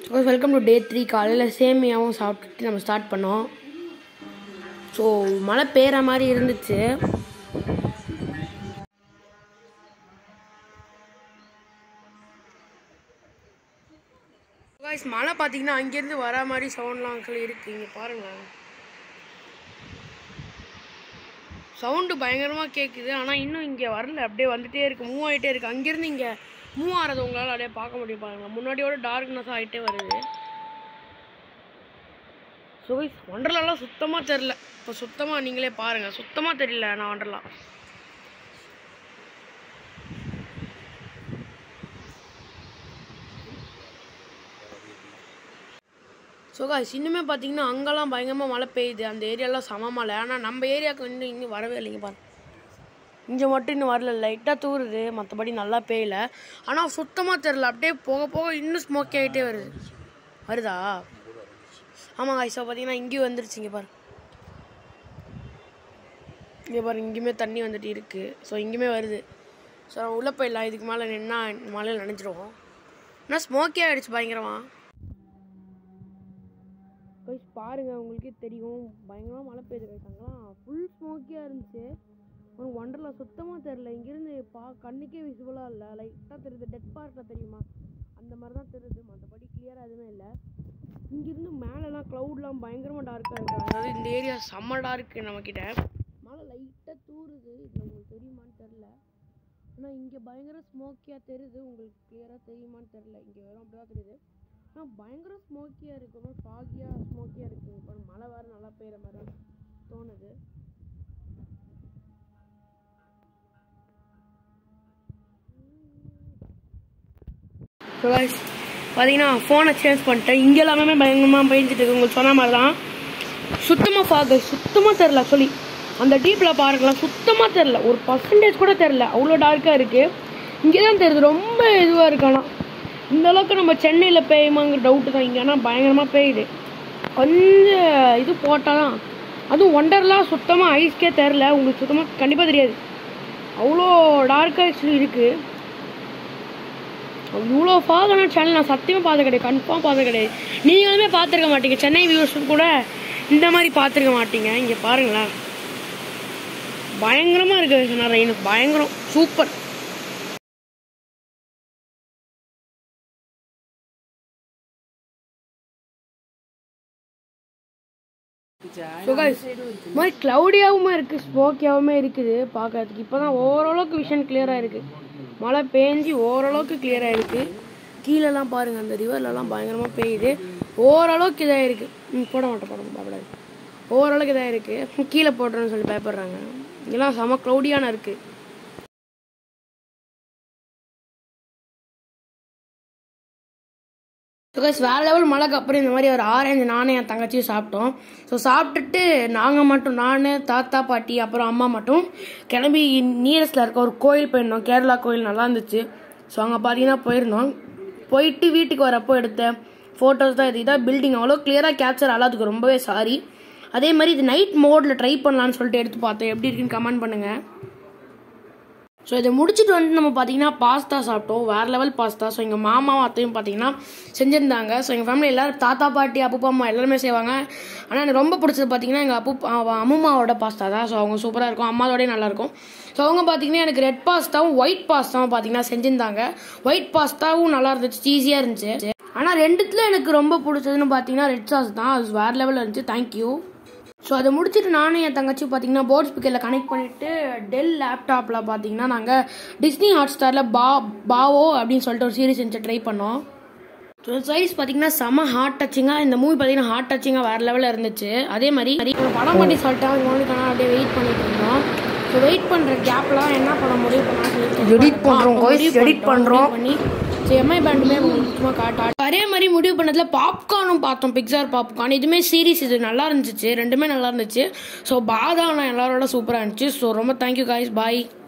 so welcome to day three காலையில் சேமியாவும் சாப்பிட்டுட்டு நம்ம ஸ்டார்ட் பண்ணோம் ஸோ மழை பெய்கிற மாதிரி இருந்துச்சு Guys, மழை பார்த்தீங்கன்னா அங்கேருந்து வர மாதிரி சவுண்ட்லாம் சொல்லி இருக்கு இங்கே பாருங்களேன் சவுண்டு பயங்கரமாக கேட்குது ஆனால் இன்னும் இங்கே வரல அப்படியே வந்துட்டே இருக்கு மூவ் ஆகிட்டே இருக்கு அங்கேருந்து இங்கே மூவ் ஆகிறது உங்களால் அப்படியே பார்க்க முடியும் பாருங்க முன்னாடியோட டார்க்னஸ் ஆகிட்டே வருது ஸோ ஒண்டர்லாலாம் சுத்தமாக தெரில இப்போ சுத்தமாக நீங்களே பாருங்கள் சுத்தமாக தெரியல நான் ஒண்டர்லா ஸோ காய்ஸ் இன்னுமே பார்த்தீங்கன்னா அங்கெல்லாம் பயங்கரமாக மழை பெய்யுது அந்த ஏரியாலாம் சம மழை ஆனால் நம்ம ஏரியாவுக்கு இன்னும் இன்னும் வரவே இல்லைங்க பாருங்க இங்கே மட்டும் இன்னும் வரல லைட்டாக தூருது மற்றபடி நல்லா பெய்யல ஆனால் சுத்தமாக தெரில அப்படியே போக போக இன்னும் ஸ்மோக்கி ஆகிட்டே வருது வருதா ஆமாம் காய்ஸ் பார்த்தீங்கன்னா இங்கேயும் வந்துருச்சு இங்கே பாரு இங்கே பாரு இங்கேயுமே தண்ணி வந்துட்டு இருக்குது ஸோ இங்கேயுமே வருது ஸோ உள்ளே போயிடலாம் இதுக்கு மேலே நின்னா மழையில் நினைஞ்சிருவோம் ஆனால் ஸ்மோக்கி ஆகிடுச்சு பயங்கரமாக கைஸ் பாருங்க உங்களுக்கே தெரியும் பயங்கரமாக மழை பெய்யுது கைஸ் அங்கெல்லாம் ஃபுல் ஸ்மோக்கியாக இருந்துச்சு ஒரு ஒண்டர்ல சுத்தமாக தெரில இங்கேருந்து பா கண்ணுக்கே விசிபிளாக இல்லை லைட்டாக தெரியுது டெட் பார்க்கில் தெரியுமா அந்த மாதிரி தான் தெரியுது மற்றபடி கிளியராக எதுவுமே இல்லை இங்கேருந்து மேலெலாம் க்ளவுட்லாம் பயங்கரமாக டார்க்காக இருக்கு அதாவது இந்த ஏரியா செம்ம டார்க்கு நம்மக்கிட்ட மழை லைட்டாக தூருது இது உங்களுக்கு தெரியுமான்னு தெரில ஆனால் இங்கே பயங்கர ஸ்மோக்கியாக தெரியுது உங்களுக்கு கிளியராக தெரியுமான்னு தெரில இங்கே வெறும் அப்படி தான் தெரியுது ஆனால் பயங்கர ஸ்மோக்கியாக இருக்கு ரொம்ப ஃபாகியாக ஸ்மோக்கியாக இருக்குது இப்போ மழை வேறு நல்லா பெய்கிற மாதிரி தான் தோணுது ஸோ guys பார்த்தீங்கன்னா ஃபோனை சேஞ்ச் பண்ணிட்டேன் இங்கே எல்லாமே பயங்கரமாக பெஞ்சிட்டு இருக்கு உங்களுக்கு சொன்ன மாதிரி தான் சுத்தமாக ஃபாகு சுத்தமாக தெரில சொல்லி அந்த டீப்பில் பாருங்களேன் சுத்தமாக தெரில ஒரு பர்சன்டேஜ் கூட தெரில அவ்வளோ டார்க்காக இருக்குது இங்கே தான் தெரியுது ரொம்ப இதுவாக இருக்கு ஆனால் இந்த அளவுக்கு நம்ம சென்னையில் பெய்யுமாங்கிற டவுட்டு தான் இங்கே ஆனால் பயங்கரமாக பெய்யுது கொஞ்சம் இது போட்டால் தான் அதுவும் ஒண்டர்லாம் சுத்தமாக ஐஸ்க்கே தெரில உங்களுக்கு சுத்தமாக கண்டிப்பாக தெரியாது அவ்வளோ டார்க்காக ஆக்சுவலி இருக்குது இவ்வளோ ஃபாகான சேனல் நான் சத்தியமாக பார்த்து கிடையாது கன்ஃபார்ம் பார்த்து கிடையாது நீங்களுமே பார்த்துருக்க மாட்டீங்க சென்னை வியூவர்ஸ் கூட இந்த மாதிரி பார்த்துருக்க மாட்டீங்க இங்கே பாருங்களேன் பயங்கரமாக இருக்குது சொன்ன ரெயின் பயங்கரம் சூப்பர் ஸோ கைஸ் மாதிரி க்ளவுடியாகவும் இருக்குது ஸ்மோக்கியாகவும் இருக்குது பார்க்கறதுக்கு இப்போ தான் ஓரளவுக்கு விஷன் கிளியராக இருக்குது மழை பேஞ்சு ஓரளவுக்கு கிளியராக இருக்குது கீழெல்லாம் பாருங்கள் அந்த ரிவர்லலாம் பயங்கரமாக பெய்யுது ஓரளவுக்கு இதாக இருக்குது ம் போட மாட்டேன் போட மாட்டேன் பயப்படாது ஓரளவுக்கு இதாக இருக்குது கீழே போட்டுறேன்னு சொல்லி பயப்படுறாங்க இதெல்லாம் செம க்ளவுடியான இருக்குது பிகாஸ் வேற லெவல் மழைக்கு அப்புறம் இந்த மாதிரி ஒரு ஆரஞ்சு நானும் என் தங்கச்சியும் சாப்பிட்டோம் ஸோ சாப்பிட்டுட்டு நாங்கள் மட்டும் நான் தாத்தா பாட்டி அப்புறம் அம்மா மட்டும் கிளம்பி நியரஸ்டில் இருக்க ஒரு கோயில் போயிருந்தோம் கேரளா கோயில் நல்லா இருந்துச்சு ஸோ அங்கே பார்த்தீங்கன்னா போயிருந்தோம் போயிட்டு வீட்டுக்கு வரப்போ எடுத்த ஃபோட்டோஸ் தான் இது இதான் பில்டிங் அவ்வளோ கிளியராக கேப்சர் ஆகாதுக்கு ரொம்பவே சாரி அதே மாதிரி இது நைட் மோடில் ட்ரை பண்ணலான்னு சொல்லிட்டு எடுத்து பார்த்தேன் எப்படி இருக்குன்னு கமெண்ட் பண்ணுங்கள் ஸோ இதை முடிச்சுட்டு வந்து நம்ம பார்த்தீங்கன்னா பாஸ்தா சாப்பிட்டோம் வேறு லெவல் பாஸ்தா ஸோ எங்கள் மாமாவும் அத்தையும் பார்த்தீங்கன்னா செஞ்சுருந்தாங்க ஸோ எங்கள் ஃபேமிலி எல்லோரும் தாத்தா பாட்டி அப்புப்பா அம்மா எல்லாருமே செய்வாங்க ஆனால் எனக்கு ரொம்ப பிடிச்சது பார்த்தீங்கன்னா எங்கள் அப்பு அம்மாவோட பாஸ்தா தான் ஸோ அவங்க சூப்பராக இருக்கும் அம்மாவோடய நல்லாயிருக்கும் ஸோ அவங்க பார்த்தீங்கன்னா எனக்கு ரெட் பாஸ்தாவும் ஒயிட் பாஸ்தாவும் பார்த்தீங்கன்னா செஞ்சுருந்தாங்க ஒயிட் பாஸ்தாவும் நல்லா இருந்துச்சு ஈஸியாக இருந்துச்சு ஆனால் ரெண்டுத்தில் எனக்கு ரொம்ப பிடிச்சதுன்னு பார்த்தீங்கன்னா ரெட் சாஸ் தான் அது வேறு லெவலில் இருந்துச்சு தேங்க்யூ ஸோ அதை முடிச்சுட்டு நானும் என் தங்கச்சி பார்த்தீங்கன்னா போர்ட் ஸ்பீக்கரில் கனெக்ட் பண்ணிவிட்டு டெல் லேப்டாப்பில் பார்த்தீங்கன்னா நாங்கள் டிஸ்னி ஹாட் ஸ்டாரில் பா பாவோ அப்படின்னு சொல்லிட்டு ஒரு சீரிஸ் இருந்துச்சு ட்ரை பண்ணோம் ஸோ சைஸ் பார்த்தீங்கன்னா செம ஹார்ட் டச்சிங்காக இந்த மூவி பார்த்தீங்கன்னா ஹார்ட் டச்சிங்காக வேறு லெவலில் இருந்துச்சு அதே மாதிரி ஒரு படம் பண்ணி சொல்லிட்டேன் அது மூலிக்கான அப்படியே வெயிட் பண்ணிட்டு இருந்தோம் ஸோ வெயிட் பண்ணுற கேப்லாம் என்ன பண்ண முடியும் பண்ணலாம் எடிட் பண்ணுறோம் எடிட் பண்ணுறோம் பண்ணி ஸோ எம்ஐ பேண்டுமே முக்கியமாக காட்டா அதே மாதிரி முடிவு பண்ணதில் பாப்கார்னும் பார்த்தோம் பிக்சார் பாப்கார்ன் இதுவுமே சீரிஸ் இது நல்லா இருந்துச்சு ரெண்டுமே நல்லா இருந்துச்சு ஸோ பாதானா எல்லாரோட சூப்பராக இருந்துச்சு ஸோ ரொம்ப தேங்க்யூ காய்ஸ் பாய்